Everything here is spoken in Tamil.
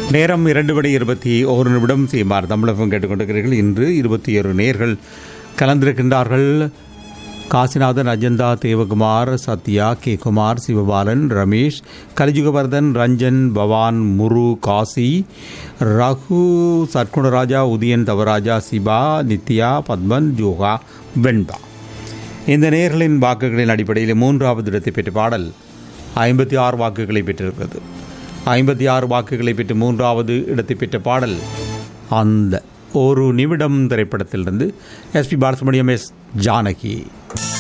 நேரம் இரண்டு மணி இருபத்தி ஒரு நிமிடம் சீமார் தமிழகம் கேட்டுக்கொண்டிருக்கிறீர்கள் இன்று இருபத்தி ஏழு நேர்கள் கலந்திருக்கின்றார்கள் காசிநாதன் அஜந்தா தேவகுமார் சத்யா கே குமார் சிவபாலன் ரமேஷ் கலிஜுகவர்தன் ரஞ்சன் பவான் முரு காசி ரகு சற்குணராஜா உதயன் தவராஜா சிபா நித்யா பத்மன் ஜோகா வெண்பா இந்த நேர்களின் வாக்குகளின் அடிப்படையில் மூன்றாவது இடத்தை பெற்ற பாடல் ஐம்பத்தி ஆறு வாக்குகளை பெற்றிருக்கிறது ஐம்பத்தி ஆறு வாக்குகளை பெற்று மூன்றாவது இடத்தை பெற்ற பாடல் அந்த ஒரு நிமிடம் திரைப்படத்திலிருந்து எஸ்பி பாலசுப்ரமணியம் எஸ் ஜானகி